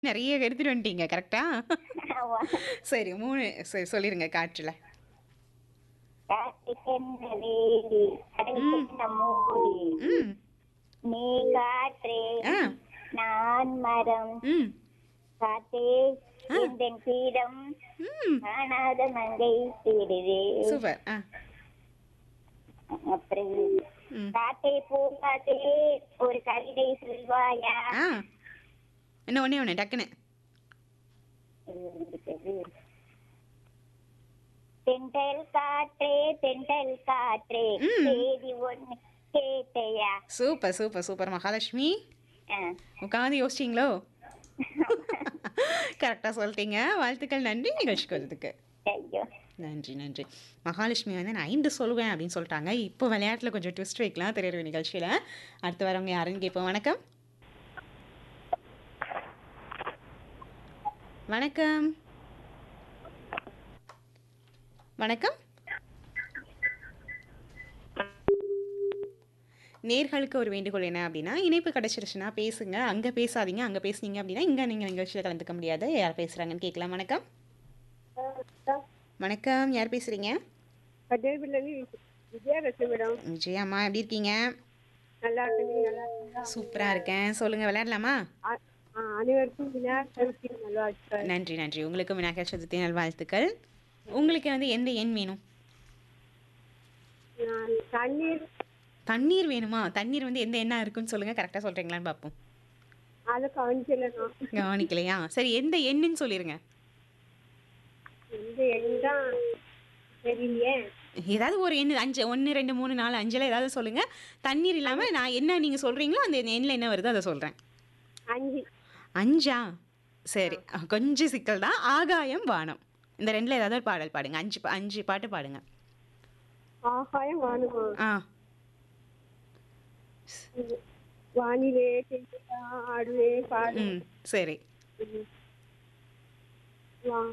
நெறைய எடுத்துட்டு வந்துட்டீங்க. கரெக்ட்டா? ஆமா. சரி 3 சரி சொல்லிருங்க காற்றுல. காற்று சென்ற வேலி, கடல் ம். சென்ற மூடி, ம். நீ காற்றே, ஆ. நான் மரம், ம். காற்றே, ஆ. எந்தன் பீடம், ம். காணாத மங்கை தேடுதே. சூப்பர். ஆ. அப்புறம் ம். காற்றே பூங்காற்றே, ஒரு கவிதை சொல்வாயா ஆ. இன்னும் ஒண்ணே ஒண்ணு டக்குனு. இது இருக்குது. தென்றல் காற்றே தென்றல் காற்றே ம். செய்தி ஒண்ணு கேட்டையா சூப்பர், சூப்பர், சூப்பர் மகாலட்சுமி. ஆ. உட்காந்து யோசிச்சீங்களோ? கரெக்ட்டா சொல்லிட்டீங்க. வாழ்த்துக்கள் நன்றி நிகழ்ச்சிக்கு வந்ததுக்கு. ஐயோ நன்றி, நன்றி. மகாலட்சுமி வந்து நான் 5 சொல்லுவேன் அப்படின்னு சொல்லிட்டாங்க. இப்போ விளையாட்டுல கொஞ்சம் ட்விஸ்ட் வைக்கலாம் திரையரங்கு நிகழ்ச்சியில. அடுத்து வரவங்க யாருன்னு கேட்போம். வணக்கம். வணக்கம். வணக்கம். நேர்களுக்கு ஒரு வேண்டுகோள் என்ன அப்படின்னா, இணைப்பு கிடைச்சிருச்சுன்னா பேசுங்க. அங்க பேசாதீங்க. அங்க பேசுனீங்க அப்படின்னா, இங்க நீங்க நிகழ்ச்சியில கலந்துக்க முடியாது. யார் பேசுறாங்கன்னு கேட்கலாம். வணக்கம். வணக்கம். யார் பேசுறீங்க? கஜேபிலேருந்து விஜயலட்சுமி மேடம் விஜய் அம்மா எப்படி இருக்கீங்க? நல்லா இருக்கு நீங்க நல்லா இருக்கீங்களா சூப்பரா இருக்கேன். சொல்லுங்க விளையாடலாமா? அ- ஆ, அனைவருக்கும் விநாயகர் சதுர்த்தி நல்வாழ்த்துக்கள் நன்றி, நன்றி. உங்களுக்கும் விநாயகர் சதுர்த்தி நல்வாழ்த்துக்கள். உங்களுக்கு வந்து எந்த எண் வேணும்? நான் தண்ணீர் தண்ணீர் வேணுமா? தண்ணீர் வந்து எந்த எண்ணா இருக்குன்னு சொல்லுங்க. கரெக்ட்டா சொல்றீங்களான்னு பார்ப்போம். அதை கவனிச்சல நான் கவனிக்கலையா? சரி எந்த எண்ணுன்னு சொல்லிருங்க. எந்த எண் தான் தெரியலையே ஏதாவது ஒரு எண் 5 1 2 3 4 5ல ஏதாவது சொல்லுங்க. தண்ணீர் இல்லாம நான் என்ன நீங்க சொல்றீங்களோ அந்த எண்ணில என்ன வருதோ அத சொல்றேன். அஞ்சு 5ஆ? சரி. கொஞ்சம் சிக்கல் தான். ஆகாயம், வானம். இந்த 2ல ஏதாவது ஒரு பாடல் பாடுங்க. 5 5 பாட்டு பாடுங்க. ஆகாயம் வானுமா ஆ. வானிலே ஆடுவே பாடு ம். சரி. வா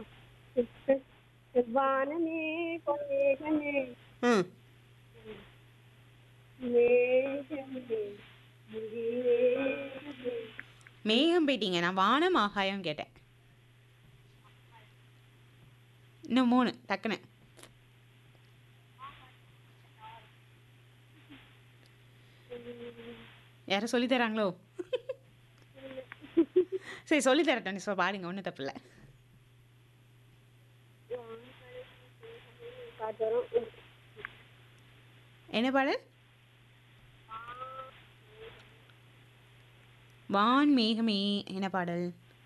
வானமே பொன்னேகமே ம். மேகமே முடிவேகமே மேகம் போயிட்டீங்க. நான் வானம், ஆகாயம் கேட்டேன். இன்னும் 3 டக்குனு. யாரும் சொல்லி தராங்களோ? சரி சொல்லி தரட்டும். நீ சொ பாடுங்க. ஒண்ணும் தப்பில்ல. பாட்டு வரும் என்ன பாடல்? வான் மேகமே என்ன பாடல்?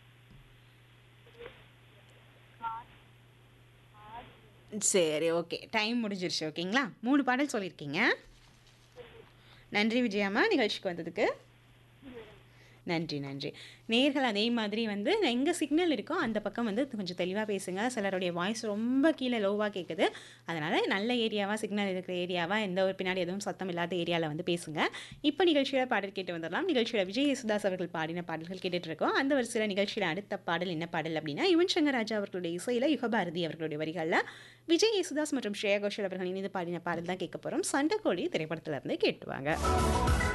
சரி ஓகே. டைம் முடிஞ்சிருச்சு ஓகேங்களா? 3 பாடல் சொல்லியிருக்கீங்க. நன்றி விஜயாம்மா நிகழ்ச்சிக்கு வந்ததுக்கு. நன்றி, நன்றி. நேயர்கள் அதே மாதிரி வந்து எங்க சிக்னல் இருக்கோ அந்த பக்கம் வந்து கொஞ்சம் தெளிவா பேசுங்க. சிலருடைய வாய்ஸ் ரொம்ப கீழ லோவா கேட்குது. அதனால நல்ல ஏரியாவா சிக்னல் இருக்கிற ஏரியாவா எந்த ஒரு பின்னாடி எதுவும் சத்தம் இல்லாத ஏரியால வந்து பேசுங்க. இப்ப நிகழ்ச்சியில பாடல் கேட்டு வந்துடலாம். நிகழ்ச்சியில விஜய் யேசுதாஸ் அவர்கள் பாடின பாடல்கள் கேட்டுட்டு இருக்கோம். அந்த வரிசையில நிகழ்ச்சியில அடுத்த பாடல் என்ன பாடல் அப்படின்னா, யுவன் சங்கர் ராஜா அவர்களுடைய இசையில யுகபாரதி அவர்களுடைய வரிகள்ல விஜய் யேசுதாஸ் மற்றும் ஸ்ரேயா கோஷல் அவர்கள் இணைந்து பாடின பாடல் தான் கேட்க போறோம். சண்டைக்கோழி திரைப்படத்துல இருந்து கேட்டு வாங்க.